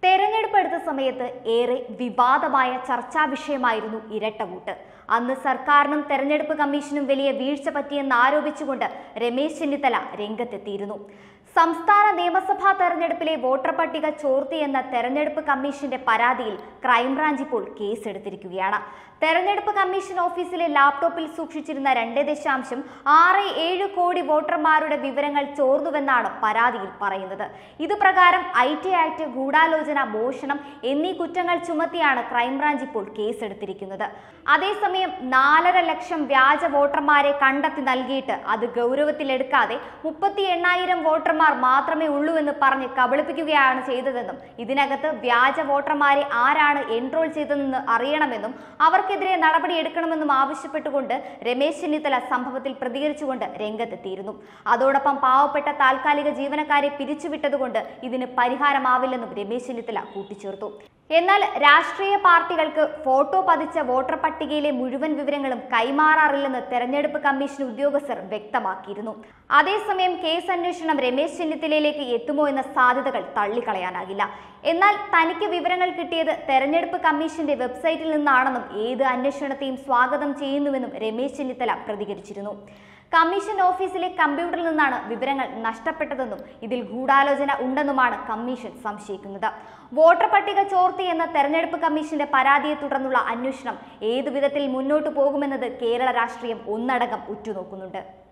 തെരഞ്ഞെടുപ്പ് എടുത്ത സമയത്ത് ഏറെ വിവാദമായ ചർച്ചാ വിഷയമായിരുന്നു ഇരട്ട വോട്ട് അന്ന് സർക്കാരിനും തെരഞ്ഞെടുപ്പ് കമ്മീഷനും വലിയ വീഴ്ച പറ്റിയെന്ന് ആരോപിച്ചുകൊണ്ട് രമേശ് ചെന്നിത്തല രംഗത്തെത്തിയിരുന്നു സംസ്ഥാന നിയമസഭാ തെരഞ്ഞെടുപ്പിലെ വോട്ടർ പട്ടിക ചോർത്തിയെന്ന തെരഞ്ഞെടുപ്പ് കമ്മീഷന്റെ പരാതിയിൽ ക്രൈംബ്രാഞ്ച് ഇപ്പോൾ കേസെടുത്തിരിക്കുകയാണ് തെരഞ്ഞെടുപ്പ് കമ്മീഷൻ ഓഫീസിലെ ലാപ്ടോപ്പിൽ സൂക്ഷിച്ചിരുന്ന രണ്ട് ദശാംശം ആറ് ഏഴ് കോടി വോട്ടർമാരുടെ വിവരങ്ങൾ ചോർന്നുവെന്നാണ് പരാതിയിൽ പറയുന്നത് ഇത് പ്രകാരം ഐ ടി ആക്ട് ഗൂഢാലോചന മോഷണം എന്നീ കുറ്റങ്ങൾ ചുമത്തിയാണ് ക്രൈംബ്രാഞ്ച് ഇപ്പോൾ കേസെടുത്തിരിക്കുന്നത് അതേസമയം നാലര ലക്ഷം വ്യാജ വോട്ടർമാരെ കണ്ടെത്തി നൽകിയിട്ട് അത് ഗൗരവത്തിലെടുക്കാതെ മുപ്പത്തി എണ്ണായിരം വോട്ടർമാർ മാത്രമേ ഉള്ളൂവെന്ന് പറഞ്ഞ് കബളിപ്പിക്കുകയാണ് ചെയ്തതെന്നും ഇതിനകത്ത് വ്യാജ വോട്ടർമാരെ ആരാണ് എൻറോൾ ചെയ്തതെന്ന് അറിയണമെന്നും അവർക്കെതിരെ നടപടിയെടുക്കണമെന്നും ആവശ്യപ്പെട്ടുകൊണ്ട് രമേശ് ചെന്നിത്തല സംഭവത്തിൽ പ്രതികരിച്ചുകൊണ്ട് രംഗത്തെത്തിയിരുന്നു അതോടൊപ്പം പാവപ്പെട്ട താൽക്കാലിക ജീവനക്കാരെ പിരിച്ചുവിട്ടതുകൊണ്ട് ഇതിന് പരിഹാരമാവില്ലെന്നും രമേശ് ചെന്നിത്തല കൂട്ടിച്ചേർത്തു എന്നാൽ രാഷ്ട്രീയ പാർട്ടികൾക്ക് ഫോട്ടോ പതിച്ച വോട്ടർ പട്ടികയിലെ മുഴുവൻ വിവരങ്ങളും കൈമാറാറില്ലെന്ന് തെരഞ്ഞെടുപ്പ് കമ്മീഷൻ ഉദ്യോഗസ്ഥർ വ്യക്തമാക്കിയിരുന്നു അതേസമയം കേസ് അന്വേഷണം രമേശ് ചെന്നിത്തലയിലേക്ക് എത്തുമോ എന്ന സാധ്യതകൾ തള്ളിക്കളയാനാകില്ല എന്നാൽ തനിക്ക് വിവരങ്ങൾ കിട്ടിയത് തെരഞ്ഞെടുപ്പ് കമ്മീഷന്റെ വെബ്സൈറ്റിൽ നിന്നാണെന്നും ഏത് അന്വേഷണത്തെയും സ്വാഗതം ചെയ്യുന്നുവെന്നും രമേശ് ചെന്നിത്തല പ്രതികരിച്ചിരുന്നു കമ്മീഷൻ ഓഫീസിലെ കമ്പ്യൂട്ടറിൽ നിന്നാണ് വിവരങ്ങൾ നഷ്ടപ്പെട്ടതെന്നും ഇതിൽ ഗൂഢാലോചന ഉണ്ടെന്നുമാണ് കമ്മീഷൻ സംശയിക്കുന്നത് വോട്ടർ പട്ടിക ചോർത്തി എന്ന തെരഞ്ഞെടുപ്പ് കമ്മീഷന്റെ പരാതിയെ തുടർന്നുള്ള അന്വേഷണം ഏതു വിധത്തിൽ മുന്നോട്ടു പോകുമെന്നത് കേരള രാഷ്ട്രീയം ഒന്നടങ്കം ഉറ്റുനോക്കുന്നുണ്ട്